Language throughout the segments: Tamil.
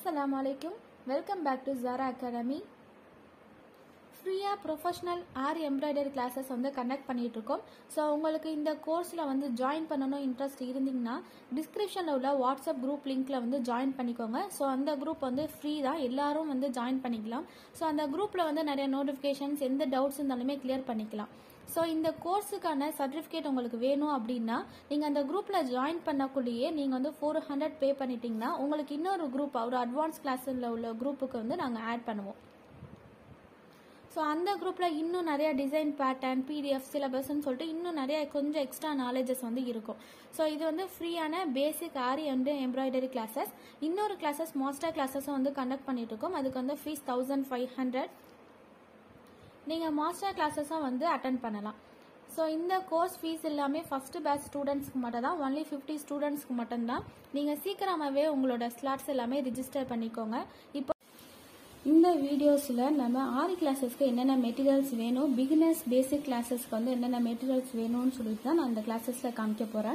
அஸ்ஸலாமு அலைக்கும் welcome back to Zara academy ஃப்ரீயாக ப்ரொஃபஷ்னல் ஆர் எம்ப்ராய்டரி கிளாஸஸ் வந்து கண்டக்ட் பண்ணிட்டு இருக்கோம் ஸோ உங்களுக்கு இந்த கோர்ஸில் வந்து ஜாயின் பண்ணணும் இன்ட்ரெஸ்ட் இருந்தீங்கன்னா டிஸ்கிரிப்ஷனில் உள்ள வாட்ஸ்அப் குரூப் லிங்க்ல வந்து ஜாயின் பண்ணிக்கோங்க ஸோ அந்த குரூப் வந்து ஃப்ரீ தான் எல்லாரும் வந்து ஜாயின் பண்ணிக்கலாம் ஸோ அந்த குரூப்பில் வந்து நிறைய நோட்டிஃபிகேஷன்ஸ் எந்த டவுட்ஸ் இருந்தாலுமே கிளியர் பண்ணிக்கலாம் ஸோ இந்த கோர்ஸுக்கான சர்டிஃபிகேட் உங்களுக்கு வேணும் அப்படின்னா நீங்கள் அந்த குரூப்பில் ஜாயின் பண்ணக்குள்ளேயே நீங்கள் வந்து ஃபோர் ஹண்ட்ரட் பே பண்ணிட்டீங்கன்னா உங்களுக்கு இன்னொரு குரூப் ஒரு அட்வான்ஸ் கிளாஸில் உள்ள குரூப்புக்கு வந்து நாங்கள் ஆட் பண்ணுவோம் ஸோ அந்த குரூப்பில் இன்னும் நிறைய டிசைன் பேட்டர்ன் பிடிஎஃப் சிலபஸ்ன்னு சொல்லிட்டு இன்னும் நிறைய கொஞ்சம் எக்ஸ்ட்ரா நாலேஜஸ் வந்து இருக்கும் ஸோ இது வந்து ஃப்ரீயான basic aari and embroidery classes இன்னொரு கிளாஸஸ் மாஸ்டர் கிளாஸஸும் வந்து கண்டக்ட் பண்ணிட்டு இருக்கோம் அதுக்கு வந்து ஃபீஸ் தௌசண்ட் ஃபைவ் ஹண்ட்ரட் நீங்கள் மாஸ்டர் கிளாஸஸும் வந்து அட்டன் பண்ணலாம் ஸோ இந்த கோர்ஸ் ஃபீஸ் எல்லாமே ஃபர்ஸ்ட் பேட்ச் ஸ்டூடெண்ட்ஸ்க்கு மட்டும் தான் ஒன்லி ஃபிஃப்டி ஸ்டூடெண்ட்ஸ்க்கு மட்டும்தான் நீங்கள் சீக்கிரமாகவே உங்களோட ஸ்லாட்ஸ் எல்லாமே ரிஜிஸ்டர் பண்ணிக்கோங்க இப்போ இந்த வீடியோஸில் நம்ம ஆரி கிளாஸஸ்க்கு என்னென்ன மெட்டீரியல்ஸ் வேணும் பிகினர்ஸ் பேசிக் கிளாஸஸ்க்கு வந்து என்னென்ன மெட்டீரியல்ஸ் வேணும்னு சொல்லிட்டு தான் நான் அந்த கிளாஸஸில் காமிக்க போகிறேன்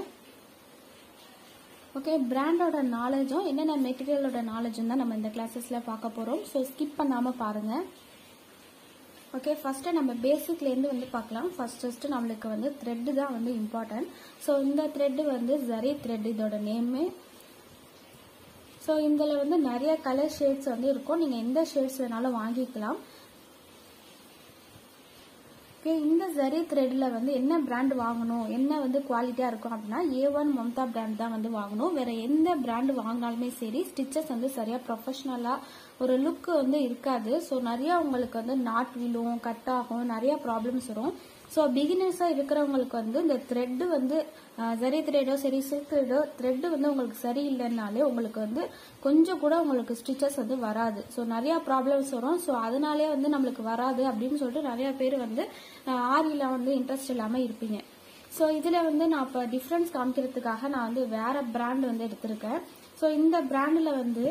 ஓகே பிராண்டோட நாலேஜும் என்னென்ன மெட்டீரியலோட நாலேஜும் தான் நம்ம இந்த கிளாஸஸில் பார்க்க போகிறோம் ஸோ ஸ்கிப் பண்ணாமல் பாருங்கள் ஓகே ஃபஸ்ட்டு நம்ம பேசிக்லேருந்து வந்து பார்க்கலாம் ஃபர்ஸ்ட் ஃபஸ்ட்டு நம்மளுக்கு வந்து த்ரெட்டு தான் வந்து இம்பார்ட்டன்ட் ஸோ இந்த த்ரெட்டு வந்து ஜரி த்ரெட் இதோட நேமு ஸோ இதில் வந்து நிறைய கலர் ஷேட்ஸ் வந்து இருக்கும் நீங்கள் எந்த ஷேட்ஸ் வேணாலும் வாங்கிக்கலாம் ஓகே இந்த ஜரி த்ரெட்டில் வந்து என்ன பிராண்ட் வாங்கணும் என்ன வந்து குவாலிட்டியாக இருக்கும் அப்படின்னா ஏ ஒன் மம்தா பிராண்ட் தான் வந்து வாங்கணும் வேற எந்த பிராண்ட் வாங்கினாலுமே சரி ஸ்டிச்சஸ் வந்து சரியாக ப்ரொஃபஷ்னலாக ஒரு லுக் வந்து இருக்காது ஸோ நிறைய உங்களுக்கு வந்து நாட் விழும் கட் ஆகும் நிறைய ப்ராப்ளம்ஸ் வரும் ஸோ பிகினர்ஸாக இருக்கிறவங்களுக்கு வந்து இந்த த்ரெட்டு வந்து ஜரி த்ரெட்டோ சரி சில்க் த்ரெட்டோ த்ரெட்டு வந்து உங்களுக்கு சரியில்லைனாலே உங்களுக்கு வந்து கொஞ்சம் கூட உங்களுக்கு ஸ்டிச்சஸ் வந்து வராது ஸோ நிறையா ப்ராப்ளம்ஸ் வரும் ஸோ அதனாலே வந்து நம்மளுக்கு வராது அப்படின்னு சொல்லிட்டு நிறைய பேர் வந்து ஆரியில் வந்து இன்ட்ரெஸ்ட் இல்லாமல் இருப்பீங்க ஸோ இதில் வந்து நான் இப்போ டிஃப்ரென்ஸ் காமிக்கிறதுக்காக நான் வந்து வேற பிராண்ட் வந்து எடுத்திருக்கேன் ஸோ இந்த பிராண்டில் வந்து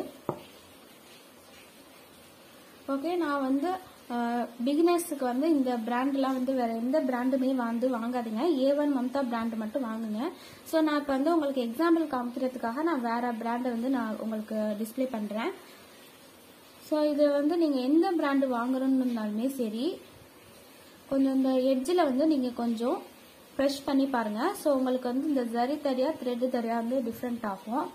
ஓகே நான் வந்து பிகினர்ஸுக்கு வந்து இந்த பிராண்ட்லாம் வந்து வேற எந்த பிராண்டுமே வந்து வாங்காதீங்க ஏ ஒன் மம்தா பிராண்ட் மட்டும் வாங்குங்க ஸோ நான் இப்போ வந்து உங்களுக்கு எக்ஸாம்பிள் காமிக்கிறதுக்காக நான் வேற பிராண்டை வந்து நான் உங்களுக்கு டிஸ்பிளே பண்ணுறேன் ஸோ இது வந்து நீங்கள் எந்த பிராண்டு வாங்குறோம்னாலுமே சரி கொஞ்சம் இந்த எட்ஜில் வந்து நீங்கள் கொஞ்சம் ப்ரெஷ் பண்ணி பாருங்க ஸோ உங்களுக்கு வந்து இந்த ஜரி தரியா த்ரெட்டு தரியா வந்து டிஃப்ரெண்ட் ஆகும்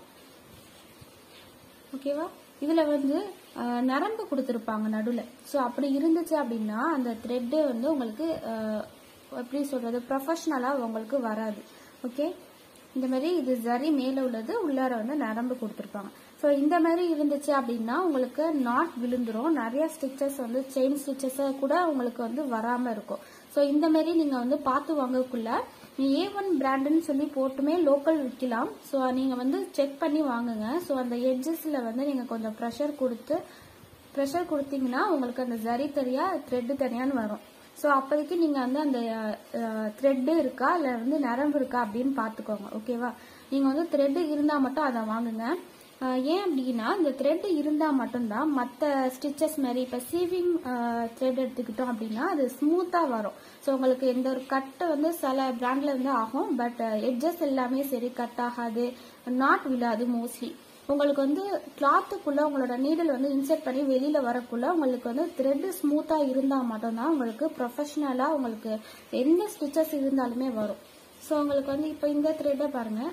ஓகேவா இதில் வந்து நரம்பு கொடுத்துருப்பாங்க நடுவில் ஸோ அப்படி இருந்துச்சு அப்படின்னா அந்த த்ரெட்டு வந்து உங்களுக்கு எப்படி சொல்கிறது ப்ரொஃபஷ்னலாக உங்களுக்கு வராது ஓகே இந்த மாதிரி இது ஜரி மேலே உள்ளது உள்ளார வந்து நரம்பு கொடுத்துருப்பாங்க ஸோ இந்த மாதிரி இருந்துச்சு அப்படின்னா உங்களுக்கு நாட் விழுந்துரும் நிறைய ஸ்டிச்சஸ் வந்து செயின் ஸ்டிச்சஸை கூட உங்களுக்கு வந்து வராமல் இருக்கும் ஸோ இந்த மாதிரி நீங்கள் வந்து பார்த்து வாங்கக்குள்ள ஏ ஒன் பிராண்டுன்னு சொல்லி போட்டுமே லோக்கல் விற்கலாம் ஸோ நீங்கள் வந்து செக் பண்ணி வாங்குங்க ஸோ அந்த எட்ஜஸில் வந்து நீங்கள் கொஞ்சம் ப்ரெஷர் கொடுத்து ப்ரெஷர் கொடுத்தீங்கன்னா உங்களுக்கு அந்த ஜரி தனியா த்ரெட்டு தனியான்னு வரும் ஸோ அப்போதைக்கு நீங்கள் வந்து அந்த த்ரெட்டு இருக்கா இல்லை வந்து நரம்பு இருக்கா அப்படின்னு பார்த்துக்கோங்க ஓகேவா நீங்கள் வந்து த்ரெட்டு இருந்தால் மட்டும் அதை வாங்குங்க ஏன் அப்படின்னா இந்த த்ரெட் இருந்தால் மட்டும்தான் மற்ற ஸ்டிச்சஸ் மாதிரி இப்போ சீவிங் த்ரெட் எடுத்துக்கிட்டோம் அப்படின்னா அது ஸ்மூத்தாக வரும் ஸோ உங்களுக்கு எந்த ஒரு கட்டு வந்து சில பிராண்டில் வந்து ஆகும் பட் எட்ஜஸ் எல்லாமே சரி கட் ஆகாது நாட் விழாது மோஸ்ட்லி உங்களுக்கு வந்து கிளாத்துக்குள்ள உங்களோட நீடில் வந்து இன்சர்ட் பண்ணி வெளியில வரக்குள்ள உங்களுக்கு வந்து த்ரெட் ஸ்மூத்தா இருந்தா மட்டும்தான் உங்களுக்கு ப்ரொஃபஷனலா உங்களுக்கு எந்த ஸ்டிச்சஸ் இருந்தாலுமே வரும் ஸோ உங்களுக்கு வந்து இப்போ இந்த த்ரெட்டை பாருங்க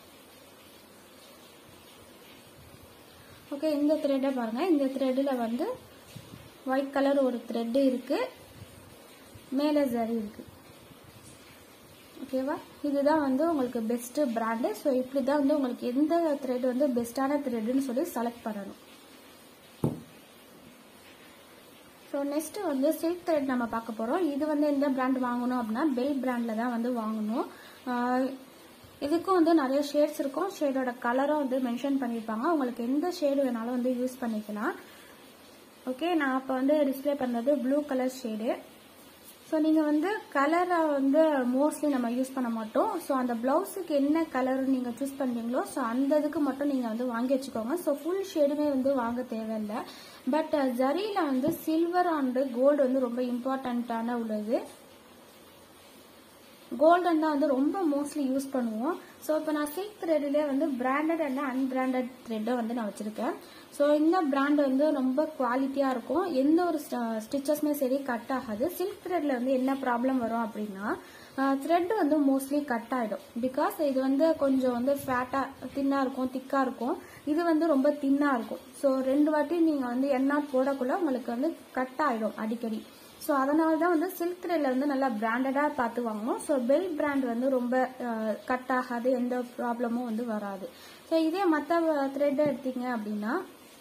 ஓகே இந்த த்ரெட்டை பாருங்க இந்த த்ரெட்டில் வந்து ஒயிட் கலர் ஒரு த்ரெட்டு இருக்கு மேலே ஜரி இருக்கு ஓகேவா இதுதான் வந்து உங்களுக்கு பெஸ்ட் பிராண்டு ஸோ இப்படி தான் வந்து உங்களுக்கு எந்த த்ரெட் வந்து பெஸ்ட்டான த்ரெட்னு சொல்லி செலக்ட் பண்ணணும் ஸோ நெக்ஸ்ட் வந்து சில்க் த்ரெட் நம்ம பார்க்க போகிறோம் இது வந்து எந்த பிராண்ட் வாங்கணும் அப்படின்னா பெல் பிராண்டில் தான் வந்து வாங்கணும் இதுக்கும் வந்து நிறைய ஷேட்ஸ் இருக்கும் ஷேடோட கலரும் வந்து மென்ஷன் பண்ணியிருப்பாங்க உங்களுக்கு எந்த ஷேடு வேணாலும் வந்து யூஸ் பண்ணிக்கலாம் ஓகே நான் இப்போ வந்து டிஸ்பிளே பண்ணுறது ப்ளூ கலர் ஷேடு ஸோ நீங்கள் வந்து கலரை வந்து மோஸ்ட்லி நம்ம யூஸ் பண்ண மாட்டோம் ஸோ அந்த ப்ளவுஸுக்கு என்ன கலர் நீங்கள் சூஸ் பண்ணுறீங்களோ ஸோ அந்த இதுக்கு மட்டும் நீங்கள் வந்து வாங்கி வச்சுக்கோங்க ஸோ ஃபுல் ஷேடுமே வந்து வாங்க தேவையில்லை பட் ஜரியில் வந்து சில்வர் அண்டு கோல்டு வந்து ரொம்ப இம்பார்ட்டண்ட்டான உள்ளது கோல்டன் தான் வந்து ரொம்ப மோஸ்ட்லி யூஸ் பண்ணுவோம் ஸோ இப்போ நான் சில்க் த்ரெட்லேயே வந்து பிராண்டட் அண்ட் அன்பிராண்டட் த்ரெட்டை வந்து நான் வச்சுருக்கேன் ஸோ இந்த பிராண்ட் வந்து ரொம்ப குவாலிட்டியாக இருக்கும் எந்த ஒரு ஸ்டிச்சஸுமே சரி கட் ஆகாது சில்க் த்ரெட்டில் வந்து என்ன ப்ராப்ளம் வரும் அப்படின்னா த்ரெட் வந்து மோஸ்ட்லி கட் ஆகிடும் பிகாஸ் இது வந்து கொஞ்சம் வந்து ஃபேட்டாக தின்னாக இருக்கும் திக்காக இருக்கும் இது வந்து ரொம்ப தின்னாக இருக்கும் ஸோ ரெண்டு வாட்டி நீங்கள் வந்து எண்ணெய் போடக்குள்ள உங்களுக்கு வந்து கட் ஆகிடும் அடிக்கடி ஸோ அதனால தான் வந்து சில்க் த்ரெட்ல வந்து நல்லா பிராண்டடாக பார்த்து வாங்கணும் ஸோ பெல் பிராண்ட் வந்து ரொம்ப கட் ஆகாது எந்த ப்ராப்ளமும் வந்து வராது ஸோ இதே மற்ற த்ரெட் எடுத்தீங்க அப்படின்னா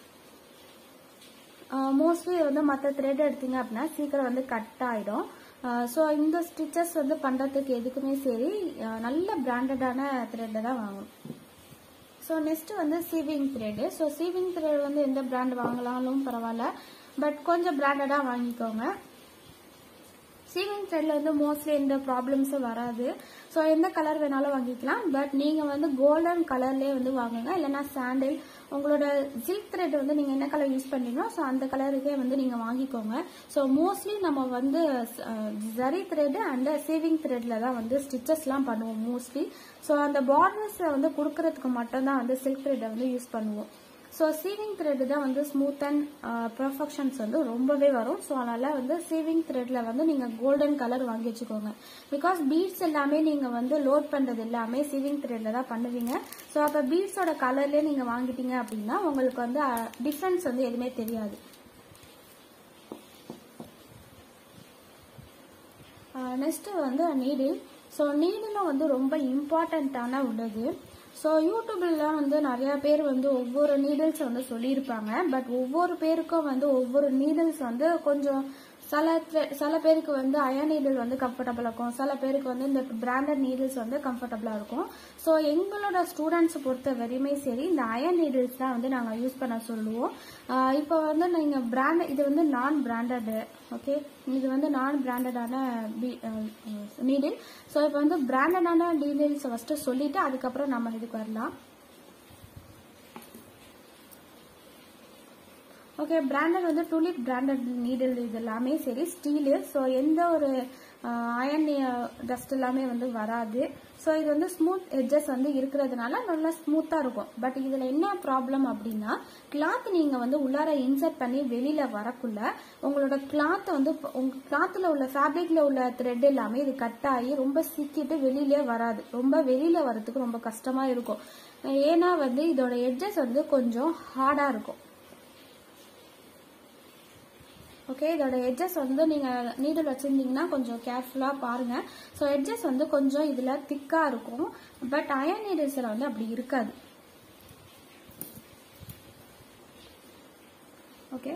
மோஸ்ட்லி வந்து மற்ற த்ரெட் எடுத்தீங்க அப்படின்னா சீக்கிரம் வந்து கட் ஆகிடும் ஸோ இந்த ஸ்டிச்சஸ் வந்து பண்ணுறதுக்கு எதுக்குமே சரி அஹ் நல்ல பிராண்டடான த்ரெட்டை தான் வாங்கணும் ஸோ நெக்ஸ்ட் வந்து sewing thread so sewing thread வந்து எந்த பிராண்ட் வாங்கலாம்லும் பரவாயில்ல பட் கொஞ்சம் பிராண்டடாக வாங்கிக்கோங்க சீவிங் த்ரெட்ல வந்து மோஸ்ட்லி எந்த ப்ராப்ளம்ஸும் வராது ஸோ எந்த கலர் வேணாலும் வாங்கிக்கலாம் பட் நீங்கள் வந்து கோல்டன் கலர்லேயே வந்து வாங்குங்க இல்லைன்னா சாண்டில் உங்களோட சில்க் த்ரெட் வந்து நீங்கள் என்ன கலர் யூஸ் பண்ணுறீங்களோ ஸோ அந்த கலருக்கே வந்து நீங்கள் வாங்கிக்கோங்க ஸோ மோஸ்ட்லி நம்ம வந்து ஜரி த்ரெட் அண்ட் சேவிங் த்ரெட்ல தான் வந்து ஸ்டிச்சஸ்லாம் பண்ணுவோம் மோஸ்ட்லி ஸோ அந்த பார்டர்ஸை வந்து கொடுக்கறதுக்கு மட்டும்தான் வந்து சில்க் த்ரெட்டை வந்து யூஸ் பண்ணுவோம் ஸோ சீவிங் த்ரெட் தான் வந்து ஸ்மூத் அண்ட் பர்ஃபெக்ஷன்ஸ் வந்து ரொம்பவே வரும் ஸோ அதனால் வந்து சீவிங் த்ரெட்டில் வந்து நீங்கள் கோல்டன் கலர் வாங்கி வச்சுக்கோங்க பிகாஸ் பீட்ஸ் எல்லாமே நீங்கள் வந்து லோட் பண்ணுறது எல்லாமே சீவிங் த்ரெட்டில் தான் பண்ணுவீங்க ஸோ அப்போ பீட்ஸோட கலர்லேயே நீங்கள் வாங்கிட்டீங்க அப்படின்னா உங்களுக்கு வந்து டிஃப்ரென்ஸ் வந்து எதுவுமே தெரியாது நெக்ஸ்ட் வந்து நீடில் ஸோ நீடிலும் வந்து ரொம்ப இம்பார்ட்டண்ட்டான உள்ளது ஸோ யூடியூப்லாம் வந்து நிறைய பேர் வந்து ஒவ்வொரு நீடில்ஸ் வந்து சொல்லியிருப்பாங்க பட் ஒவ்வொரு பேருக்கும் வந்து ஒவ்வொரு நீடில்ஸ் வந்து கொஞ்சம் சில thre- சில பேருக்கு வந்து அயன் நீடில் வந்து கம்ஃபர்டபுளாக இருக்கும் சில பேருக்கு வந்து இந்த பிராண்டட் நீடில்ஸ் வந்து கம்ஃபர்டபுளாக இருக்கும் ஸோ எங்களோட ஸ்டூடெண்ட்ஸ் பொறுத்த வரையுமே சரி இந்த அயன் நீடில்ஸ் தான் வந்து நாங்கள் யூஸ் பண்ண சொல்லுவோம் ஆஹ் இப்போ வந்து நீங்கள் பிராண்ட் இது வந்து நான் பிராண்டடு ஓகே இது வந்து நான் பிராண்டடான நீடில் ஸோ இப்போ வந்து பிராண்டடான டீடைல்ஸ் ஃபஸ்ட்டு சொல்லிட்டு அதுக்கப்புறம் நம்ம இதுக்கு வரலாம் ஓகே பிராண்டட் வந்து டூலிப் பிராண்டட் நீடில் இது எல்லாமே சரி ஸ்டீலு ஸோ எந்த ஒரு அயன் டஸ்ட் எல்லாமே வந்து வராது ஸோ இது வந்து ஸ்மூத் எட்ஜஸ் வந்து இருக்கிறதுனால நல்லா ஸ்மூத்தாக இருக்கும் பட் இதில் என்ன ப்ராப்ளம் அப்படின்னா கிளாத் நீங்கள் வந்து உள்ளார இன்சர்ட் பண்ணி வெளியில் வரக்குள்ள உங்களோட கிளாத் வந்து ப- உங்க கிளாத்தில் உள்ள ஃபேப்ரிக்கில் உள்ள த்ரெட் எல்லாமே இது கட் ஆகி ரொம்ப சிக்கிட்டு வெளியிலே வராது ரொம்ப வெளியில் வரதுக்கு ரொம்ப கஷ்டமாக இருக்கும் ஏன்னா வந்து இதோட எட்ஜஸ் வந்து கொஞ்சம் ஹார்டாக இருக்கும் ஓகே இதோட எட்ஜஸ் வந்து நீங்கள் நீடில் வச்சுருந்தீங்கன்னா கொஞ்சம் கேர்ஃபுல்லாக பாருங்கள் ஸோ எட்ஜஸ் வந்து கொஞ்சம் இதில் திக்காக இருக்கும் பட் அயன் நீடில்ஸில் வந்து அப்படி இருக்காது ஓகே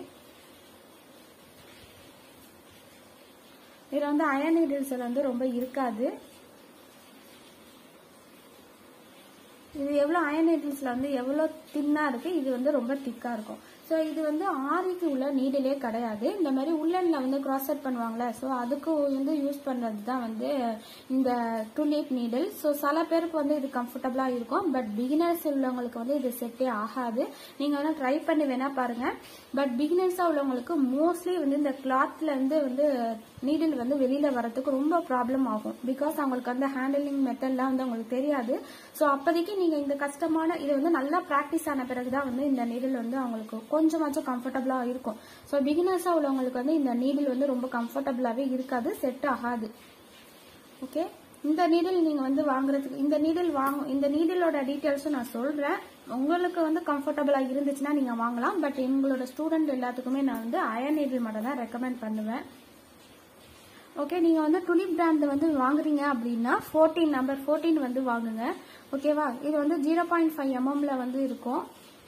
இதில் வந்து அயன் நீடில்ஸில் வந்து ரொம்ப இருக்காது இது எவ்வளோ அயன் நீடில்ஸில் வந்து எவ்வளோ தின்னாக இருக்குது இது வந்து ரொம்ப திக்காக இருக்கும் ஸோ இது வந்து ஆரிக்கு உள்ள நீடிலே கிடையாது இந்த மாதிரி உள்ளனில் வந்து கிராஸ் செட் பண்ணுவாங்கள்ல ஸோ அதுக்கு வந்து யூஸ் பண்ணுறது தான் வந்து இந்த டுலிப் நீடில் ஸோ சில பேருக்கு வந்து இது கம்ஃபர்டபுளாக இருக்கும் பட் பிகினர்ஸ் உள்ளவங்களுக்கு வந்து இது செட்டே ஆகாது நீங்கள் வேணால் ட்ரை பண்ணி வேணால் பாருங்கள் பட் பிகினர்ஸாக உள்ளவங்களுக்கு மோஸ்ட்லி வந்து இந்த கிளாத்லேருந்து வந்து நீடில் வந்து வெளியில் வரதுக்கு ரொம்ப ப்ராப்ளம் ஆகும் பிகாஸ் அவங்களுக்கு வந்து ஹேண்டிலிங் மெத்தட்லாம் வந்து அவங்களுக்கு தெரியாது ஸோ அப்போதைக்கு நீங்கள் இந்த கஷ்டமான இது வந்து நல்லா ப்ராக்டிஸ் ஆன பிறகு தான் வந்து இந்த நீடில் வந்து அவங்களுக்கு கொஞ்சமாச்சும் கம்ஃபர்டபுளாக இருக்கும் ஸோ பிகினர்ஸாக உள்ளவங்களுக்கு வந்து இந்த நீடில் வந்து ரொம்ப கம்ஃபர்டபுளாகவே இருக்காது செட் ஆகாது ஓகே இந்த நீடில் நீங்கள் வந்து வாங்குறதுக்கு இந்த நீடில் வாங்க இந்த நீடிலோட டீட்டெயில்ஸும் நான் சொல்கிறேன் உங்களுக்கு வந்து கம்ஃபர்டபுளாக இருந்துச்சுன்னா நீங்கள் வாங்கலாம் பட் எங்களோட ஸ்டூடெண்ட் எல்லாத்துக்குமே நான் வந்து அயன் நீடில் மட்டும் தான் ரெக்கமெண்ட் பண்ணுவேன் ஓகே நீங்கள் வந்து துலிப் பிராண்ட் வந்து வாங்குறீங்க அப்படின்னா ஃபோர்டீன் நம்பர் ஃபோர்டீன் வந்து வாங்குங்க ஓகேவா இது வந்து ஜீரோ பாயிண்ட் ஃபைவ் எம்எம்ல வந்து இருக்கும்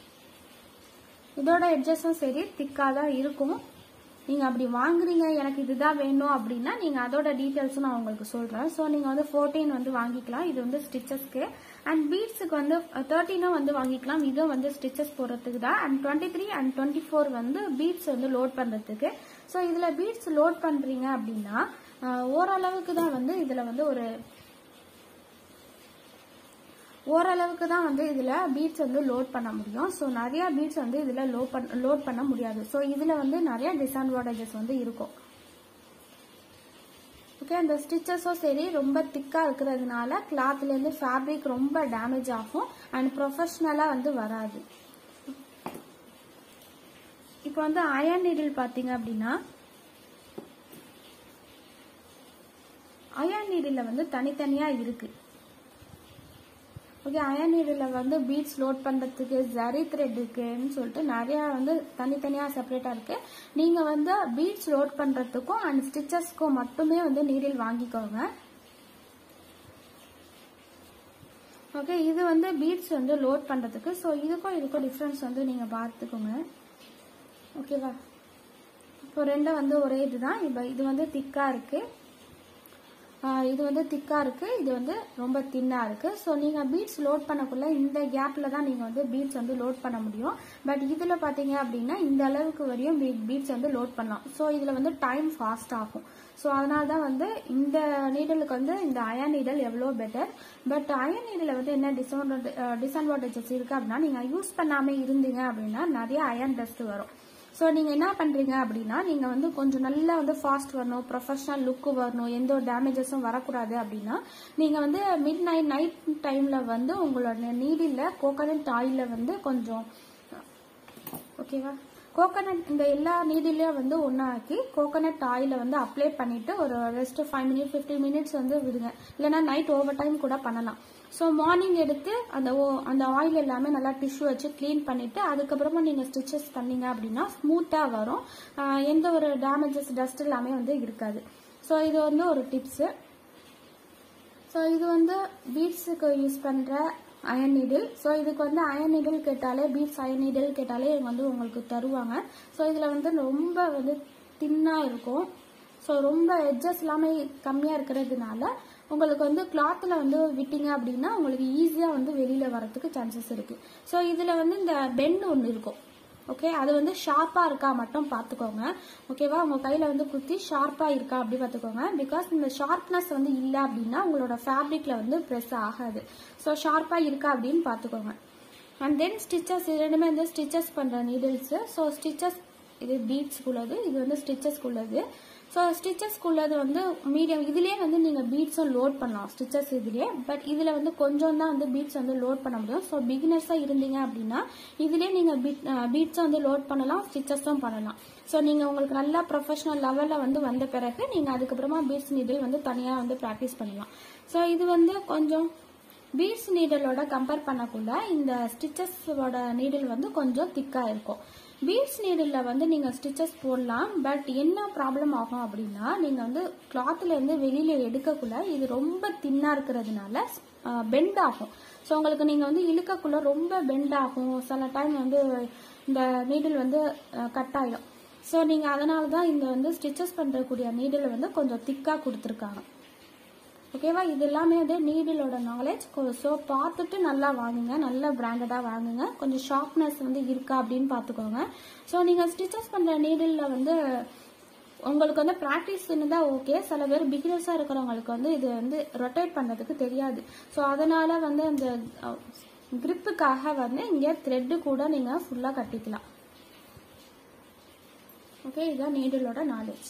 இதோட எட்ஜஸும் சரி திக்காக தான் இருக்கும் நீங்கள் அப்படி வாங்குறீங்க எனக்கு இதுதான் வேணும் அப்படின்னா நீங்கள் அதோட டீட்டெயில்ஸும் நான் உங்களுக்கு சொல்கிறேன் ஸோ நீங்கள் வந்து ஃபோர்டீன் வந்து வாங்கிக்கலாம் இது வந்து ஸ்டிச்சஸ்க்கு அண்ட் பீட்ஸுக்கு வந்து தேர்ட்டீனும் வந்து வாங்கிக்கலாம் இதுவும் வந்து ஸ்டிச்சஸ் போடுறதுக்கு தான் and twenty three and twenty four வந்து பீட்ஸ் வந்து லோட் பண்ணுறதுக்கு ஸோ இதில் பீட்ஸ் லோட் பண்ணுறீங்க அப்படின்னா அஹ், ஓரளவுக்கு தான் வந்து இதில் வந்து ஒரு ஓரளவுக்கு தான் வந்து இதில் பீட்ஸ் வந்து லோட் பண்ண முடியும் ஸோ நிறையா பீட்ஸ் வந்து இதில் லோ பண் லோட் பண்ண முடியாது ஸோ இதில் வந்து நிறைய டிஸ்அட்வான்டேஜஸ் வந்து இருக்கும் ஓகே அந்த ஸ்டிச்சஸும் சரி ரொம்ப திக்காக இருக்கிறதுனால கிளாத்லேருந்து ஃபேப்ரிக் ரொம்ப டேமேஜ் ஆகும் அண்ட் ப்ரொஃபஷ்னலாக வந்து வராது இப்போ வந்து அயன் நீடில் பார்த்தீங்க அப்படின்னா அயன் நீடில் வந்து தனித்தனியாக இருக்கு ஓகே அயன் நீடில் வந்து பீட்ஸ் லோட் பண்ணுறதுக்கு ஜரி த்ரெட் இருக்குன்னு சொல்லிட்டு நிறையா வந்து தனித்தனியாக செப்பரேட்டாக இருக்கு நீங்கள் வந்து பீட்ஸ் லோட் பண்ணுறதுக்கும் அண்ட் ஸ்டிச்சஸ்க்கும் மட்டுமே வந்து நீடில் வாங்கிக்கோங்க ஓகே இது வந்து பீட்ஸ் வந்து லோட் பண்ணுறதுக்கு ஸோ இதுக்கும் இதுக்கும் டிஃப்ரென்ஸ் வந்து நீங்கள் பார்த்துக்கோங்க ஓகேவா இப்போ ரெண்டும் வந்து ஒரே இதுதான் இப்போ இது வந்து திக்காக இருக்குது இது வந்து திக்காக இருக்குது இது வந்து ரொம்ப தின்னாக இருக்குது ஸோ நீங்கள் பீட்ஸ் லோட் பண்ணக்குள்ள இந்த கேப்பில் தான் நீங்கள் வந்து பீட்ஸ் வந்து லோட் பண்ண முடியும் பட் இதில் பார்த்தீங்க அப்படின்னா இந்த அளவுக்கு வரையும் பீட்ஸ் வந்து லோட் பண்ணலாம் ஸோ இதில் வந்து டைம் ஃபாஸ்ட் ஆகும் ஸோ அதனால தான் வந்து இந்த நீடலுக்கு வந்து இந்த அயன் நீடல் எவ்வளோ பெட்டர் பட் அயன் நீடலில் வந்து என்ன டிஸ்அட்வான்டேஜ் டிஸ்அட்வான்டேஜஸ் இருக்குது அப்படின்னா நீங்கள் யூஸ் பண்ணாமல் இருந்தீங்க அப்படின்னா நிறைய அயன் டஸ்ட் வரும் ஸோ நீங்கள் என்ன பண்ணுறீங்க அப்படின்னா நீங்கள் வந்து கொஞ்சம் நல்லா வந்து ஃபாஸ்ட் வரணும் ப்ரொஃபஷனல் லுக்கு வரணும் எந்த ஒரு டேமேஜஸும் வரக்கூடாது அப்படின்னா நீங்கள் வந்து மிட் நைட் நைட் டைமில் வந்து உங்களோட நீடில் கோகனட் ஆயிலில் வந்து கொஞ்சம் ஓகேவா கோகனட் இந்த எல்லா நீடிலையும் வந்து ஒன்றாக்கி கோகனட் ஆயிலை வந்து அப்ளை பண்ணிட்டு ஒரு rest five minute fifteen minutes வந்து விடுங்க இல்லைன்னா நைட் ஓவர் டைம் கூட பண்ணலாம் ஸோ மார்னிங் எடுத்து அந்த ஓ அந்த ஆயில் எல்லாமே நல்லா டிஷ்யூ வச்சு க்ளீன் பண்ணிட்டு அதுக்கப்புறமா நீங்கள் ஸ்டிச்சஸ் பண்ணீங்க அப்படின்னா ஸ்மூத்தாக வரும் ஆஹ் எந்த ஒரு டேமேஜஸ் டஸ்ட் எல்லாமே வந்து இருக்காது ஸோ இது வந்து ஒரு டிப்ஸு ஸோ இது வந்து பீட்ஸுக்கு யூஸ் பண்ணுற அயன் நீடில் ஸோ இதுக்கு வந்து அயன் நீடில் கேட்டாலே பீட்ஸ் அயன் நீடில் கேட்டாலே இவங்க வந்து உங்களுக்கு தருவாங்க ஸோ இதில் வந்து ரொம்ப வந்து தின்னாக இருக்கும் ஸோ ரொம்ப எட்ஜஸ் எல்லாமே கம்மியாக இருக்கிறதுனால உங்களுக்கு வந்து கிளாத்தில் வந்து விட்டீங்க அப்படின்னா உங்களுக்கு ஈஸியாக வந்து வெளியில் வரதுக்கு சான்சஸ் இருக்குது ஸோ இதில் வந்து இந்த பெண்ட் ஒன்று இருக்கும் ஓகே அது வந்து ஷார்ப்பாக இருக்கா மட்டும் பார்த்துக்கோங்க ஓகேவா உங்கள் கையில் வந்து குத்தி ஷார்ப்பாக இருக்கா அப்படி பார்த்துக்கோங்க பிகாஸ் இந்த ஷார்ப்னஸ் வந்து இல்லை அப்படின்னா உங்களோட ஃபேப்ரிக்கில் வந்து ப்ரெஸ் ஆகாது ஸோ ஷார்ப்பாக இருக்கா அப்படின்னு பார்த்துக்கோங்க அண்ட் தென் ஸ்டிச்சஸ் இது ரெண்டுமே வந்து ஸ்டிச்சஸ் பண்ணுற நீடில்ஸு ஸோ ஸ்டிச்சஸ் இது பீட்ஸ்க்குள்ளது இது வந்து ஸ்டிச்சஸ்க்குள்ளது ஸோ ஸ்டிச்சஸ்க்குள்ளது வந்து மீடியம் இதுலேயே வந்து நீங்கள் பீட்ஸும் லோட் பண்ணலாம் ஸ்டிச்சஸ் இதுலேயே பட் இதில் வந்து கொஞ்சம் தான் வந்து பீட்ஸ் வந்து லோட் பண்ண முடியும் ஸோ பிகினர்ஸாக இருந்தீங்க அப்படின்னா இதுலேயே நீங்கள் பீட் பீட்ஸும் வந்து லோட் பண்ணலாம் ஸ்டிச்சஸும் பண்ணலாம் ஸோ நீங்கள் உங்களுக்கு நல்லா ப்ரொஃபஷனல் லெவலில் வந்து வந்த பிறகு நீங்கள் அதுக்கப்புறமா பீட்ஸ் நீடில் வந்து தனியாக வந்து ப்ராக்டிஸ் பண்ணலாம் ஸோ இது வந்து கொஞ்சம் பீட்ஸ் நீடலோட கம்பேர் பண்ணக்குள்ள இந்த ஸ்டிச்சஸோட நீடில் வந்து கொஞ்சம் திக்காக இருக்கும் பீட்ஸ் நீடில் வந்து நீங்கள் ஸ்டிச்சஸ் போடலாம் பட் என்ன ப்ராப்ளம் ஆகும் அப்படின்னா நீங்கள் வந்து கிளாத்லேருந்து வெளியில் எடுக்கக்குள்ள இது ரொம்ப தின்னாக இருக்கிறதுனால பெண்ட் ஆகும் ஸோ உங்களுக்கு நீங்கள் வந்து இழுக்கக்குள்ள ரொம்ப பெண்ட் ஆகும் சில டைம் வந்து இந்த நீடில் வந்து கட் ஆகிடும் ஸோ நீங்கள் அதனால தான் இந்த வந்து ஸ்டிச்சஸ் பண்ணுறக்கூடிய நீடில் வந்து கொஞ்சம் திக்காக கொடுத்துருக்காங்க ஓகேவா இது எல்லாமே வந்து நீடிலோட நாலேஜ் ஸோ பார்த்துட்டு நல்லா வாங்குங்க நல்ல பிராண்டடாக வாங்குங்க கொஞ்சம் ஷார்ப்னஸ் வந்து இருக்கா அப்படின்னு பார்த்துக்கோங்க ஸோ நீங்கள் ஸ்டிச்சஸ் பண்ணுற நீடிலில் வந்து உங்களுக்கு வந்து ப்ராக்டிஸ் தான் ஓகே சில பேர் பிகினர்ஸாக இருக்கிறவங்களுக்கு வந்து இது வந்து ரொட்டேட் பண்ணுறதுக்கு தெரியாது ஸோ அதனால் வந்து அந்த கிரிப்புக்காக வந்து இங்கே த்ரெட்டு கூட நீங்கள் ஃபுல்லாக கட்டிக்கலாம் ஓகே இதுதான் நீடிலோட நாலேஜ்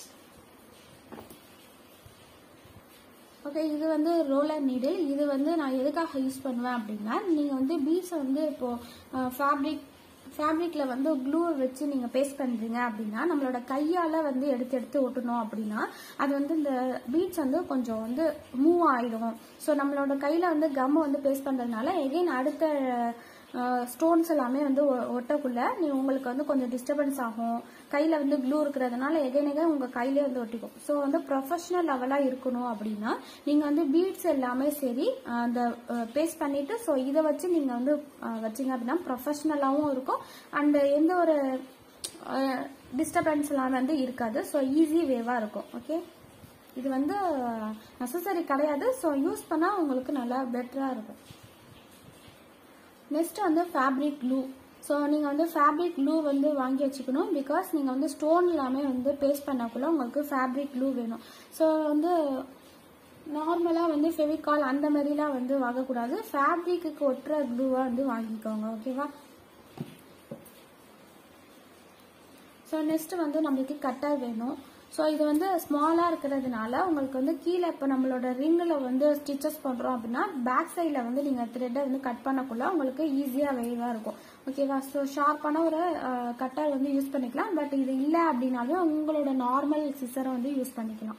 ஓகே இது வந்து ரோலர் நீடில் இது வந்து நான் எதுக்காக யூஸ் பண்ணுவேன் அப்படின்னா நீங்கள் வந்து பீட்ஸை வந்து இப்போது ஃபேப்ரிக் ஃபேப்ரிக்கில் வந்து க்ளூ வச்சு நீங்கள் பேஸ்ட் பண்ணுறீங்க அப்படின்னா நம்மளோட கையால் வந்து எடுத்து எடுத்து ஒட்டணும் அப்படின்னா அது வந்து இந்த பீட்ஸ் வந்து கொஞ்சம் வந்து மூவ் ஆகிடும் ஸோ நம்மளோட கையில் வந்து கம் வந்து பேஸ்ட் பண்ணுறதுனால எகெயின் அடுத்த ஸ்டோன்ஸ் எல்லாமே வந்து ஒட்டக்குள்ள நீ உங்களுக்கு வந்து கொஞ்சம் டிஸ்டர்பன்ஸ் ஆகும் கையில் வந்து க்ளூ இருக்கிறதுனால எகைன் எகை உங்கள் கையிலே வந்து ஒட்டிக்கும் ஸோ வந்து ப்ரொஃபஷ்னல் லெவலாக இருக்கணும் அப்படின்னா நீங்கள் வந்து பீட்ஸ் எல்லாமே சரி அந்த பேஸ்ட் பண்ணிவிட்டு ஸோ இதை வச்சு நீங்கள் வந்து வச்சிங்க அப்படின்னா ப்ரொஃபஷ்னலாகவும் இருக்கும் அண்டு எந்த ஒரு டிஸ்டர்பன்ஸ்லாம் வந்து இருக்காது ஸோ ஈஸி வேவாக இருக்கும் ஓகே இது வந்து நெசசரி கிடையாது ஸோ யூஸ் பண்ணால் உங்களுக்கு நல்லா பெட்டராக இருக்கும் நெக்ஸ்ட் வந்து ஃபேப்ரிக் க்ளூ ஸோ நீங்கள் வந்து ஃபேப்ரிக் க்ளூ வந்து வாங்கி வச்சுக்கணும் பிகாஸ் நீங்கள் வந்து ஸ்டோன் எல்லாமே வந்து பேஸ்ட் பண்ணக்குள்ள உங்களுக்கு ஃபேப்ரிக் க்ளூ வேணும் ஸோ வந்து நார்மலாக வந்து ஃபெவிகால் அந்த மாதிரிலாம் வந்து வாங்கக்கூடாது ஃபேப்ரிக்கு ஒட்டுற க்ளூவாக வந்து வாங்கிக்கோங்க ஓகேவா ஸோ நெக்ஸ்ட் வந்து நம்மளுக்கு கட்டர் வேணும் ஸோ இது வந்து ஸ்மாலாக இருக்கிறதுனால உங்களுக்கு வந்து கீழே இப்போ நம்மளோட ரிங்கில் வந்து ஸ்டிச்சஸ் பண்ணுறோம் அப்படின்னா பேக் சைடில் வந்து நீங்கள் த்ரெட்டை வந்து கட் பண்ணக்குள்ள உங்களுக்கு ஈஸியாக வேவாக இருக்கும் ஓகேவா ஸோ ஷார்ப்பான ஒரு கட்டர் வந்து யூஸ் பண்ணிக்கலாம் பட் இது இல்லை அப்படின்னாலும் உங்களோட நார்மல் சிசரை வந்து யூஸ் பண்ணிக்கலாம்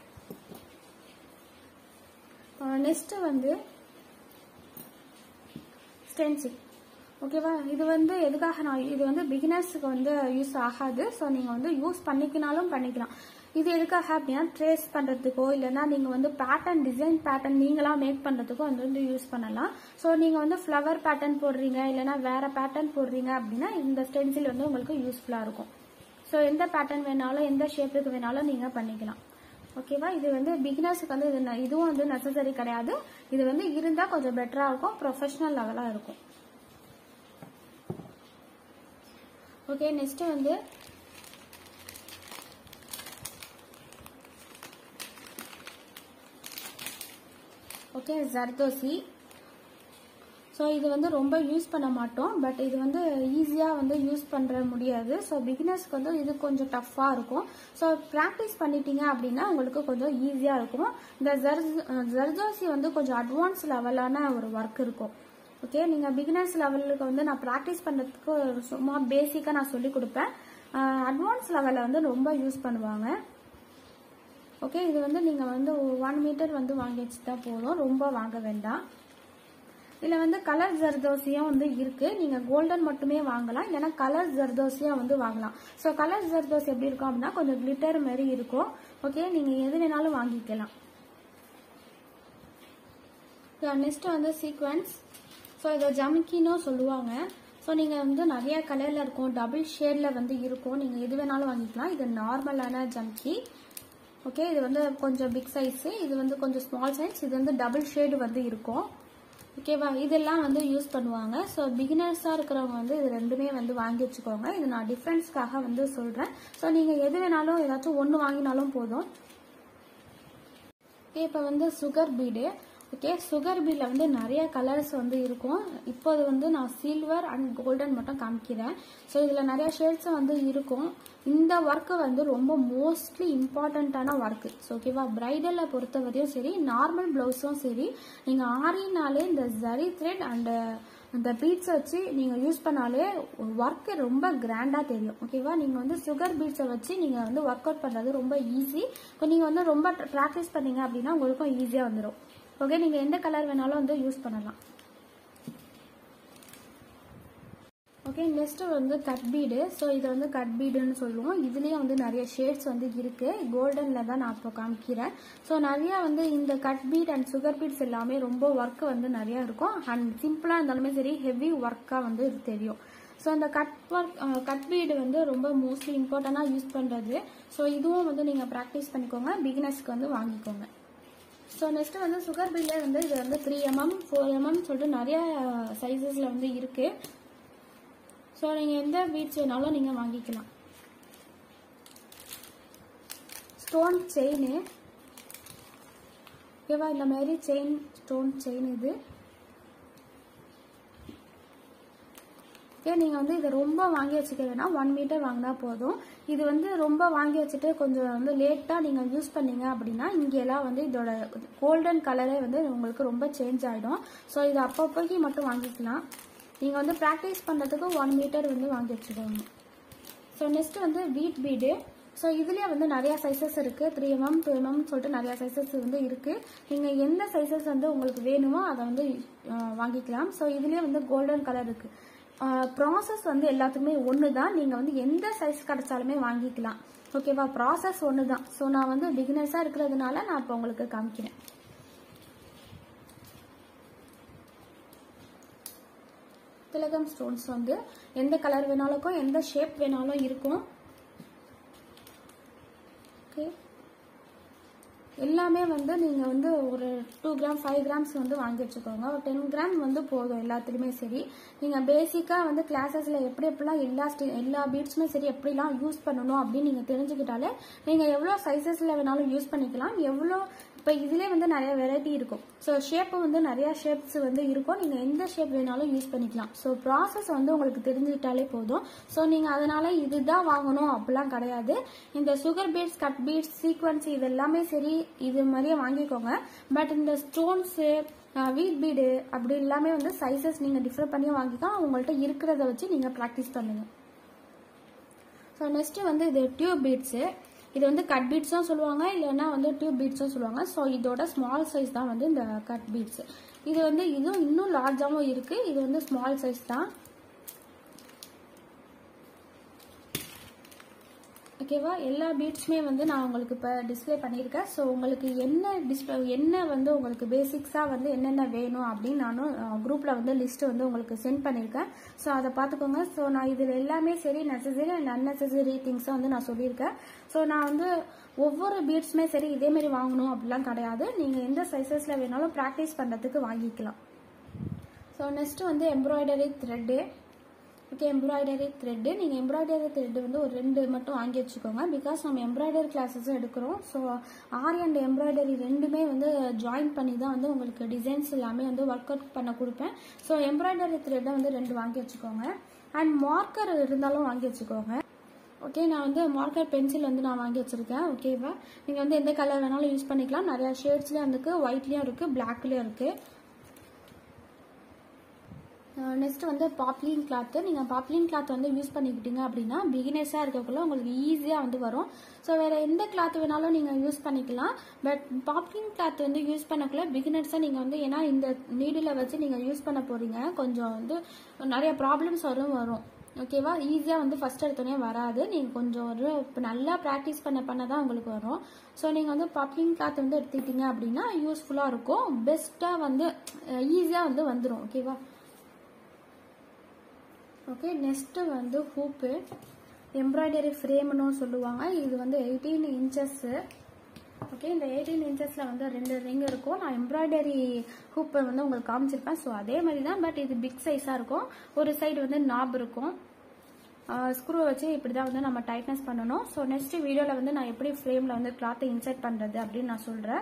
நெக்ஸ்ட்டு வந்து ஸ்டென்சில் ஓகேவா இது வந்து எதுக்காக நான் இது வந்து பிகினர்ஸுக்கு வந்து யூஸ் ஆகாது ஸோ நீங்கள் வந்து யூஸ் பண்ணிக்கினாலும் பண்ணிக்கலாம் இது எதுக்காக அப்படின்னா ட்ரேஸ் பண்ணுறதுக்கோ இல்லைன்னா நீங்கள் வந்து பேட்டர்ன் டிசைன் பேட்டர்ன் நீங்களாக மேக் பண்ணுறதுக்கோ வந்து வந்து யூஸ் பண்ணலாம் ஸோ நீங்கள் வந்து ஃப்ளவர் பேட்டர்ன் போடுறீங்க இல்லைன்னா வேறு பேட்டர்ன் போடுறீங்க அப்படின்னா இந்த ஸ்டென்சில் வந்து உங்களுக்கு யூஸ்ஃபுல்லாக இருக்கும் ஸோ எந்த பேட்டர்ன் வேணாலும் எந்த ஷேப்புக்கு வேணாலும் நீங்கள் பண்ணிக்கலாம் ஓகேவா இது வந்து பிகினர்ஸுக்கு வந்து இது ந- இதுவும் வந்து நெசசரி கிடையாது இது வந்து இருந்தால் கொஞ்சம் பெட்டராக இருக்கும் ப்ரொஃபஷனல் லெவலாக இருக்கும் ஓகே நெக்ஸ்ட் வந்து ஓகே ஜர்தோசி ஸோ இது வந்து ரொம்ப யூஸ் பண்ண மாட்டோம் பட் இது வந்து ஈஸியாக வந்து யூஸ் பண்ணுற முடியாது ஸோ பிகினர்ஸ்க்கு வந்து இது கொஞ்சம் டஃப்பாக இருக்கும் ஸோ ப்ராக்டிஸ் பண்ணிட்டீங்க அப்படின்னா உங்களுக்கு கொஞ்சம் ஈஸியாக இருக்கும் இந்த ஜர்ஸ் ஜர்தோசி வந்து கொஞ்சம் அட்வான்ஸ் லெவலான ஒரு ஒர்க் இருக்கும் ஓகே நீங்கள் பிகினர்ஸ் லெவலுக்கு வந்து நான் ப்ராக்டிஸ் பண்ணுறதுக்கு சும்மா பேசிக்காக நான் சொல்லி கொடுப்பேன் அட்வான்ஸ் லெவலில் வந்து ரொம்ப யூஸ் பண்ணுவாங்க ஓகே இது வந்து நீங்கள் வந்து ஒன் மீட்டர் வந்து வாங்கி வச்சுட்டா போதும் ரொம்ப வாங்க வேண்டாம் இதில் வந்து கலர் ஜர்தோசியும் வந்து இருக்கு நீங்கள் கோல்டன் மட்டுமே வாங்கலாம் இல்லைன்னா கலர் ஜர்தோசியும் வந்து வாங்கலாம் ஸோ கலர் ஜர்தோசி எப்படி இருக்கும் அப்படின்னா கொஞ்சம் கிளிட்டர் மாதிரி இருக்கும் ஓகே நீங்கள் எது வேணாலும் வாங்கிக்கலாம் நெக்ஸ்ட் வந்து சீக்வன்ஸ் ஸோ இதை ஜம்கினும் சொல்லுவாங்க ஸோ நீங்கள் வந்து நிறைய கலரில் இருக்கும் டபுள் ஷேடில் வந்து இருக்கும் நீங்கள் எது வேணாலும் வாங்கிக்கலாம் இது நார்மலான ஜம்கி ஓகே இது வந்து கொஞ்சம் பிக் சைஸு இது வந்து கொஞ்சம் ஸ்மால் சைஸ் இது வந்து டபுள் ஷேடு வந்து இருக்கும் ஓகேவா இதெல்லாம் வந்து யூஸ் பண்ணுவாங்க ஸோ பிகினர்ஸாக இருக்கிறவங்க வந்து இது ரெண்டுமே வந்து வாங்கி வச்சுக்கோங்க இது நான் டிஃப்ரென்ஸ்க்காக வந்து சொல்கிறேன் ஸோ நீங்கள் எது வேணாலும் ஏதாச்சும் ஒன்று வாங்கினாலும் போதும் ஓகே இப்போ வந்து சுகர் பீடு ஓகே சுகர் பீடில் வந்து நிறைய கலர்ஸ் வந்து இருக்கும் இப்போது வந்து நான் சில்வர் அண்ட் கோல்டன் மட்டும் காமிக்கிறேன் ஸோ இதில் நிறைய ஷேட்ஸும் வந்து இருக்கும் இந்த ஒர்க்கு வந்து ரொம்ப மோஸ்ட்லி இம்பார்ட்டண்ட்டான ஒர்க்கு ஸோ ஓகேவா பிரைடலில் பொறுத்த வரையும் சரி நார்மல் ப்ளவுஸும் சரி நீங்கள் ஆறினாலே இந்த ஜரி த்ரெட் அண்டு அந்த பீட்ஸை வச்சு நீங்கள் யூஸ் பண்ணாலே ஒர்க்கு ரொம்ப கிராண்டாக தெரியும் ஓகேவா நீங்கள் வந்து சுகர் பீட்ஸை வச்சு நீங்கள் வந்து ஒர்க் அவுட் பண்ணுறது ரொம்ப ஈஸி இப்போ நீங்கள் வந்து ரொம்ப ப்ராக்டிஸ் பண்ணீங்க அப்படின்னா உங்களுக்கும் ஈஸியாக வந்துடும் ஓகே நீங்கள் எந்த கலர் வேணாலும் வந்து யூஸ் பண்ணலாம் ஓகே நெக்ஸ்ட் வந்து கட் பீடு ஸோ இது வந்து கட் பீடுன்னு சொல்லுவோம் இதுலேயும் வந்து நிறைய ஷேட்ஸ் வந்து இருக்கு கோல்டனில் தான் நான் இப்போ காமிக்கிறேன் ஸோ நிறைய வந்து இந்த cut bead and sugar beads எல்லாமே ரொம்ப ஒர்க் வந்து நிறைய இருக்கும் அண்ட் சிம்பிளாக இருந்தாலுமே சரி ஹெவி ஒர்க்காக வந்து இது தெரியும் ஸோ அந்த கட் ஒர்க் கட் பீடு வந்து ரொம்ப மோஸ்ட்லி இம்பார்ட்டண்ட்டாக யூஸ் பண்ணுறது ஸோ இதுவும் வந்து நீங்கள் ப்ராக்டிஸ் பண்ணிக்கோங்க பிகினர்ஸ்க்கு வந்து வாங்கிக்கோங்க ஸோ நெக்ஸ்ட் வந்து சுகர் பீட்லேயே வந்து இது வந்து த்ரீ எம்எம் ஃபோர் எம்எம் சொல்லிட்டு நிறைய சைஸஸில் வந்து இருக்குது ஸோ நீங்கள் எந்த பீட்ஸ் வேணாலும் நீங்கள் வாங்கிக்கலாம் ஸ்டோன் செயின் ஓகேவா இந்த மாதிரி செயின் ஸ்டோன் செயின் இது ஓகே நீங்கள் வந்து இதை ரொம்ப வாங்கி வச்சுக்க வேணாம் ஒன் மீட்டர் வாங்கினா போதும் இது வந்து ரொம்ப வாங்கி வச்சுட்டு கொஞ்சம் வந்து லேட்டாக நீங்கள் யூஸ் பண்ணீங்க அப்படின்னா இங்கெல்லாம் வந்து இதோட கோல்டன் கலரே வந்து உங்களுக்கு ரொம்ப சேஞ்ச் ஆகிடும் ஸோ இது அப்பப்போக்கி மட்டும் வாங்கிக்கலாம் நீங்கள் வந்து ப்ராக்டிஸ் பண்ணுறதுக்கு ஒன் மீட்டர் வந்து வாங்கி வச்சுக்கோங்க ஸோ நெக்ஸ்ட் வந்து வீட் பீடு ஸோ இதுலேயே வந்து நிறையா சைஸஸ் இருக்குது த்ரீ எம்எம் டூ எம்எம் சொல்லிட்டு நிறையா சைஸஸ் வந்து இருக்குது நீங்கள் எந்த சைஸஸ் வந்து உங்களுக்கு வேணுமோ அதை வந்து அஹ், வாங்கிக்கலாம் ஸோ இதுலேயே வந்து கோல்டன் கலர் இருக்குது ப்ராசஸ் வந்து எல்லாத்துக்குமே ஒன்று தான் நீங்கள் வந்து எந்த சைஸ் கிடைச்சாலுமே வாங்கிக்கலாம் ஓகேவா ப்ராசஸ் ஒன்று தான் ஸோ நான் வந்து பிகினர்ஸாக இருக்கிறதுனால நான் இப்போ உங்களுக்கு காமிக்கிறேன் திலகம் ஸ்டோன்ஸ் வந்து எந்த கலர் வேணாலும் இருக்கும் எந்த ஷேப் வேணாலும் இருக்கும் ஓகே எல்லாமே வந்து நீங்கள் வந்து ஒரு டூ கிராம் ஃபைவ் கிராம்ஸ் வந்து வாங்கி வச்சுக்கோங்க ஒரு டென் கிராம் வந்து போதும் எல்லாத்துலேயுமே சரி நீங்கள் பேசிக்காக வந்து கிளாஸஸில் எப்படி எப்படிலாம் எல்லா ஸ்டி எல்லா பீட்ஸுமே சரி எப்படிலாம் யூஸ் பண்ணணும் அப்படின்னு நீங்கள் தெரிஞ்சுக்கிட்டாலே நீங்கள் எவ்வளோ சைஸஸில் வேணாலும் யூஸ் பண்ணிக்கலாம் எவ்வளோ இப்போ இதுலேயே வந்து நிறைய வெரைட்டி இருக்கும் ஸோ ஷேப்பு வந்து நிறைய ஷேப்ஸ் வந்து இருக்கும் நீங்கள் எந்த ஷேப் வேணாலும் யூஸ் பண்ணிக்கலாம் ஸோ ப்ராசஸ் வந்து உங்களுக்கு தெரிஞ்சுக்கிட்டாலே போதும் ஸோ நீங்கள் அதனால இதுதான் வாங்கணும் அப்படிலாம் கிடையாது இந்த sugar beads cut beads sequence இது எல்லாமே சரி இது மாதிரியே வாங்கிக்கோங்க பட் இந்த ஸ்டோன்ஸு வீட் பீடு அப்படி எல்லாமே வந்து சைஸஸ் நீங்கள் டிஃபர் பண்ணி வாங்கிக்கலாம் உங்கள்கிட்ட இருக்கிறத வச்சு நீங்கள் ப்ராக்டிஸ் பண்ணுங்க ஸோ நெக்ஸ்ட் வந்து இது டியூப் பீட்ஸு இது வந்து கட் பீட்ஸும் சொல்லுவாங்க இல்லைன்னா வந்து டியூப் பீட்ஸும் சொல்லுவாங்க ஸோ இதோட ஸ்மால் சைஸ் தான் வந்து இந்த கட் பீட்ஸ் இது வந்து இதுவும் இன்னும் லார்ஜாகவும் இருக்கு இது வந்து ஸ்மால் சைஸ் தான் ஓகேவா எல்லா பீட்ஸுமே வந்து நான் உங்களுக்கு இப்போ டிஸ்பிளே பண்ணியிருக்கேன் ஸோ உங்களுக்கு என்ன டிஸ்பிளே என்ன வந்து உங்களுக்கு பேசிக்ஸாக வந்து என்னென்ன வேணும் அப்படின்னு நானும் குரூப்பில் வந்து லிஸ்ட் வந்து உங்களுக்கு சென்ட் பண்ணியிருக்கேன் ஸோ அதை பார்த்துக்கோங்க ஸோ நான் இதில் எல்லாமே சரி நெசசரி அண்ட் அன்னெசசரி திங்ஸை வந்து நான் சொல்லியிருக்கேன் ஸோ நான் வந்து ஒவ்வொரு பீட்ஸுமே சரி இதேமாரி வாங்கணும் அப்படிலாம் கிடையாது நீங்கள் எந்த சைஸஸில் வேணாலும் ப்ராக்டிஸ் பண்ணுறதுக்கு வாங்கிக்கலாம் ஸோ நெக்ஸ்ட் வந்து embroidery thread okay embroidery thread நீங்கள் எம்ப்ராய்டரி த்ரெட்டு வந்து ஒரு ரெண்டு மட்டும் வாங்கி வச்சுக்கோங்க பிகாஸ் நம்ம எம்ப்ராய்டரி கிளாஸஸும் எடுக்கிறோம் ஸோ ஆரி அண்ட் எம்ப்ராய்டரி ரெண்டுமே வந்து ஜாயின் பண்ணி தான் வந்து உங்களுக்கு டிசைன்ஸ் எல்லாமே வந்து ஒர்க் அவுட் பண்ண கொடுப்பேன் ஸோ எம்ப்ராய்டரி த்ரெட்டை வந்து ரெண்டு வாங்கி வச்சுக்கோங்க அண்ட் மார்க்கர் இருந்தாலும் வாங்கி வச்சுக்கோங்க ஓகே நான் வந்து மார்க்கர் பென்சில் வந்து நான் வாங்கி வச்சுருக்கேன் ஓகேவா நீங்கள் வந்து எந்த கலர் வேணாலும் யூஸ் பண்ணிக்கலாம் நிறையா ஷேட்ஸ்லேயும் இருக்குது ஒயிட்லேயும் இருக்குது பிளாக்லேயும் இருக்குது நெக்ஸ்ட் வந்து பாப்லின் கிளாத்து நீங்கள் பாப்லின் கிளாத் வந்து யூஸ் பண்ணிக்கிட்டீங்க அப்படின்னா பிகினர்ஸாக இருக்கக்குள்ள உங்களுக்கு ஈஸியாக வந்து வரும் ஸோ வேறு எந்த கிளாத் வேணாலும் நீங்கள் யூஸ் பண்ணிக்கலாம் பட் பாப்லின் கிளாத் வந்து யூஸ் பண்ணக்குள்ள பிகினர்ஸாக நீங்கள் வந்து ஏன்னா இந்த நீடில் வச்சு நீங்கள் யூஸ் பண்ண போகிறீங்க கொஞ்சம் வந்து நிறைய ப்ராப்ளம்ஸ் வரும் வரும் ஓகேவா ஈஸியாக வந்து ஃபஸ்ட் எடுத்தோடனே வராது நீங்கள் கொஞ்சம் ஒரு இப்போ நல்லா ப்ராக்டிஸ் பண்ண பண்ண தான் உங்களுக்கு வரும் ஸோ நீங்கள் வந்து பாப்லின் கிளாத் வந்து எடுத்துக்கிட்டீங்க அப்படின்னா யூஸ்ஃபுல்லாக இருக்கும் பெஸ்ட்டாக வந்து ஈஸியாக வந்து வந்துடும் ஓகேவா ஓகே நெக்ஸ்ட்டு வந்து ஹூப்பு எம்ப்ராய்டரி ஃப்ரேம்னு சொல்லுவாங்க இது வந்து எயிட்டீன் இன்ச்சஸ்ஸு ஓகே இந்த எயிட்டீன் இன்ச்சஸில் வந்து ரெண்டு ரிங் இருக்கும் நான் எம்ப்ராய்டரி ஹூப்பை வந்து உங்களுக்கு காமிச்சிருப்பேன் ஸோ அதே மாதிரி தான் பட் இது பிக் சைஸாக இருக்கும் ஒரு சைடு வந்து நாப் இருக்கும் ஸ்க்ரூ வச்சு இப்படி தான் வந்து நம்ம டைட்னஸ் பண்ணணும் ஸோ நெக்ஸ்ட் வீடியோவில் வந்து நான் எப்படி ஃப்ரேமில் வந்து கிளாத்தை இன்சர்ட் பண்ணுறது அப்படின்னு நான் சொல்கிறேன்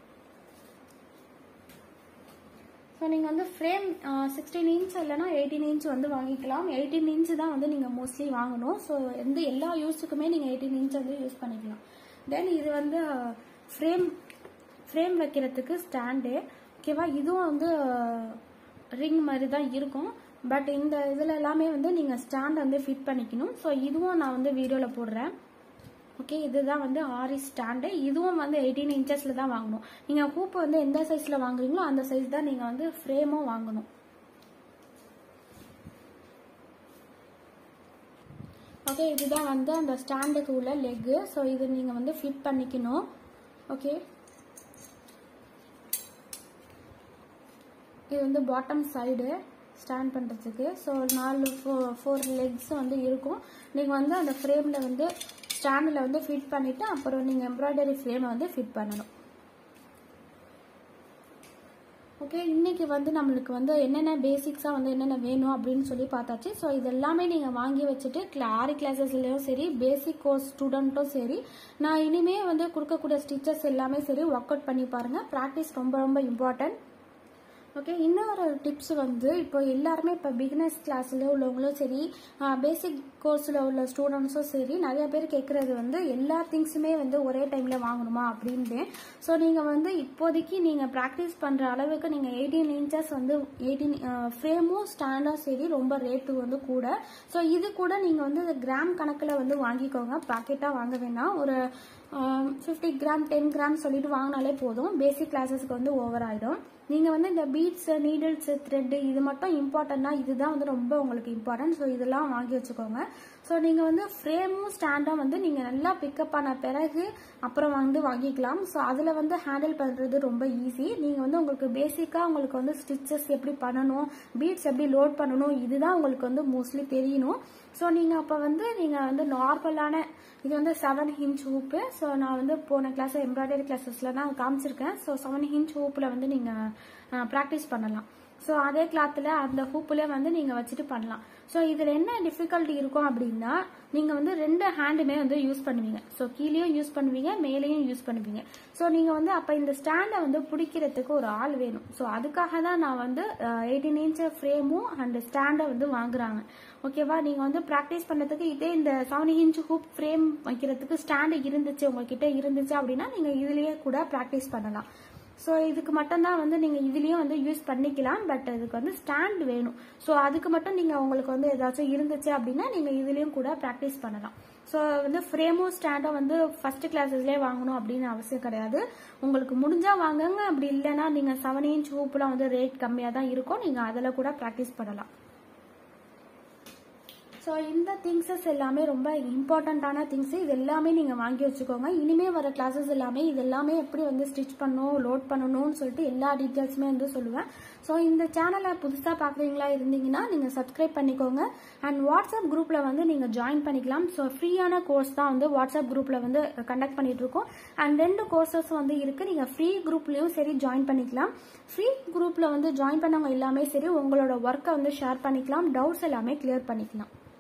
ஸோ நீங்கள் வந்து ஃப்ரேம் சிக்ஸ்டீன் இன்ச் இல்லைனா எயிட்டீன் இன்ச் வந்து வாங்கிக்கலாம் எயிட்டீன் இன்ச் தான் வந்து நீங்கள் மோஸ்ட்லி வாங்கணும் ஸோ எந்த எல்லா யூஸுக்குமே நீங்கள் எயிட்டீன் இன்ச் வந்து யூஸ் பண்ணிக்கலாம் தென் இது வந்து ஃப்ரேம் ஃப்ரேம் வைக்கிறதுக்கு ஸ்டாண்டு ஓகேவா இதுவும் வந்து ரிங் மாதிரி தான் இருக்கும் பட் இந்த இதில் எல்லாமே வந்து நீங்கள் ஸ்டாண்ட் வந்து ஃபிட் பண்ணிக்கணும் ஸோ இதுவும் நான் வந்து வீடியோவில் போடுறேன் ஓகே இதுதான் வந்து ஆரி ஸ்டாண்டு இதுவும் வந்து எயிட்டீன் இன்ச்சஸில் தான் வாங்கணும் நீங்கள் ஹூப் வந்து எந்த சைஸில் வாங்குறீங்களோ அந்த சைஸ் தான் நீங்கள் வந்து ஃப்ரேமும் வாங்கணும் ஓகே இதுதான் வந்து அந்த ஸ்டாண்டுக்கு உள்ள லெக்கு ஸோ இது நீங்கள் வந்து ஃபிட் பண்ணிக்கணும் ஓகே இது வந்து பாட்டம் சைடு ஸ்டாண்ட் பண்ணுறதுக்கு ஸோ நாலு ஃபோ ஃபோர் லெக்ஸ் வந்து இருக்கும் நீங்கள் வந்து அந்த ஃப்ரேமில் வந்து ஸ்டாண்டில் வந்து ஃபிட் பண்ணிவிட்டு அப்புறம் நீங்கள் எம்ப்ராய்டரி ஃப்ரேமை வந்து ஃபிட் பண்ணணும் ஓகே இன்னைக்கு வந்து நம்மளுக்கு வந்து என்னென்ன பேசிக்ஸாக வந்து என்னென்ன வேணும் அப்படின்னு சொல்லி பார்த்தாச்சு ஸோ இது எல்லாமே நீங்கள் வாங்கி வச்சுட்டு கிளாரி கிளாஸஸ்லேயும் சரி பேசிக் கோர்ஸ் ஸ்டூடெண்ட்டும் சரி நான் இனிமே வந்து கொடுக்கக்கூடிய ஸ்டிச்சஸ் எல்லாமே சரி ஒர்க் அவுட் பண்ணி பாருங்கள் ப்ராக்டிஸ் ரொம்ப ரொம்ப இம்பார்ட்டன்ட் ஓகே இன்னொரு டிப்ஸ் வந்து இப்போ எல்லாருமே இப்போ பிகினர்ஸ் கிளாஸில் உள்ளவங்களும் சரி பேசிக் கோர்ஸில் உள்ள ஸ்டூடெண்ட்ஸும் சரி நிறைய பேர் கேட்குறது வந்து எல்லா திங்ஸுமே வந்து ஒரே டைமில் வாங்கணுமா அப்படின்ட்டு ஸோ நீங்கள் வந்து இப்போதைக்கு நீங்கள் ப்ராக்டிஸ் பண்ணுற அளவுக்கு நீங்கள் எயிட்டீன் இன்ச்சஸ் வந்து எயிட்டீன் ஃப்ரேமும் ஸ்டாண்டும் சரி ரொம்ப ரேட்டு வந்து கூட ஸோ இது கூட நீங்கள் வந்து கிராம் கணக்கில் வந்து வாங்கிக்கோங்க பாக்கெட்டாக வாங்க வேணாம் ஒரு ஃபிஃப்டி கிராம் டென் கிராம் சொல்லிட்டு வாங்கினாலே போதும் பேசிக் கிளாஸஸ்க்கு வந்து ஓவர் ஆகிடும் நீங்கள் வந்து இந்த பீட்ஸு நீடில்ஸு த்ரெட்டு இது மட்டும் இம்பார்ட்டன்னா இதுதான் வந்து ரொம்ப உங்களுக்கு இம்பார்ட்டன்ட் ஸோ இதெல்லாம் வாங்கி வச்சுக்கோங்க ஸோ நீங்கள் வந்து ஃப்ரேமும் ஸ்டாண்டும் வந்து நீங்கள் நல்லா பிக்கப் ஆன பிறகு அப்புறம் வந்து வாங்கிக்கலாம் ஸோ அதில் வந்து ஹேண்டில் பண்ணுறது ரொம்ப ஈஸி நீங்கள் வந்து உங்களுக்கு பேசிக்காக உங்களுக்கு வந்து ஸ்டிச்சஸ் எப்படி பண்ணணும் பீட்ஸ் எப்படி லோட் பண்ணணும் இதுதான் உங்களுக்கு வந்து மோஸ்ட்லி தெரியணும் ஸோ நீங்கள் அப்போ வந்து நீங்கள் வந்து நார்மலான இது வந்து செவன் ஹிஞ்ச் ஹூப்பு ஸோ நான் வந்து போன கிளாஸ் எம்ப்ராய்டரி கிளாஸஸில் தான் காமிச்சிருக்கேன் ஸோ செவன் ஹிஞ்ச் ஹூப்பில் வந்து நீங்கள் ப்ராக்டிஸ் பண்ணலாம் ஸோ அதே கிளாத்தில் அந்த ஹூப்புலேயே வந்து நீங்கள் வச்சுட்டு பண்ணலாம் ஸோ இதில் என்ன டிஃபிகல்ட்டி இருக்கும் அப்படின்னா நீங்கள் வந்து ரெண்டு ஹேண்டுமே வந்து யூஸ் பண்ணுவீங்க ஸோ கீழேயும் யூஸ் பண்ணுவீங்க மேலேயும் யூஸ் பண்ணுவீங்க ஸோ நீங்கள் வந்து அப்போ இந்த ஸ்டாண்டை வந்து பிடிக்கிறதுக்கு ஒரு ஆள் வேணும் ஸோ அதுக்காக தான் நான் வந்து எயிட்டீன் இன்ச் ஃப்ரேமும் அண்ட் ஸ்டாண்டை வந்து வாங்குறாங்க ஓகேவா நீங்கள் வந்து ப்ராக்டிஸ் பண்ணுறதுக்கு இதே இந்த செவன் இன்ச் ஹூப் ஃப்ரேம் வைக்கிறதுக்கு ஸ்டாண்டு இருந்துச்சு உங்ககிட்ட இருந்துச்சு அப்படின்னா நீங்கள் இதுலேயே கூட ப்ராக்டிஸ் பண்ணலாம் ஸோ இதுக்கு மட்டும்தான் வந்து நீங்கள் இதுலேயும் வந்து யூஸ் பண்ணிக்கலாம் பட் அதுக்கு வந்து ஸ்டாண்ட் வேணும் ஸோ அதுக்கு மட்டும் நீங்கள் உங்களுக்கு வந்து ஏதாச்சும் இருந்துச்சு அப்படின்னா நீங்கள் இதுலேயும் கூட ப்ராக்டிஸ் பண்ணலாம் ஸோ வந்து ஃப்ரேமும் ஸ்டாண்டும் வந்து ஃபர்ஸ்ட் கிளாஸஸ்லேயே வாங்கணும் அப்படின்னு அவசியம் கிடையாது உங்களுக்கு முடிஞ்சால் வாங்குங்க அப்படி இல்லைன்னா நீங்கள் செவன் இன்ச் ஹூப்லாம் வந்து ரேட் கம்மியாக தான் இருக்கும் நீங்கள் அதில் கூட ப்ராக்டிஸ் பண்ணலாம் ஸோ இந்த திங்ஸஸ் எல்லாமே ரொம்ப இம்பார்ட்டண்ட்டான திங்ஸ் இது எல்லாமே நீங்கள் வாங்கி வச்சுக்கோங்க இனிமே வர கிளாஸஸ் எல்லாமே இது எல்லாமே எப்படி வந்து ஸ்டிச் பண்ணணும் லோட் பண்ணணும்னு சொல்லிட்டு எல்லா டீட்டெயில்ஸுமே வந்து சொல்லுவேன் ஸோ இந்த சேனலை புதுசாக பார்க்குறீங்களா இருந்தீங்கன்னா நீங்கள் சப்ஸ்கிரைப் பண்ணிக்கோங்க அண்ட் வாட்ஸ்அப் குரூப்பில் வந்து நீங்கள் ஜாயின் பண்ணிக்கலாம் ஸோ ஃப்ரீயான கோர்ஸ் தான் வந்து வாட்ஸ்அப் குரூப்பில் வந்து கண்டக்ட் பண்ணிட்டு இருக்கோம் அண்ட் ரெண்டு கோர்சஸ் வந்து இருக்குது நீங்கள் ஃப்ரீ குரூப்லேயும் சரி ஜாயின் பண்ணிக்கலாம் ஃப்ரீ குரூப்பில் வந்து ஜாயின் பண்ணவங்க எல்லாமே சரி உங்களோட ஒர்க்கை வந்து ஷேர் பண்ணிக்கலாம் டவுட்ஸ் எல்லாமே கிளியர் பண்ணிக்கலாம்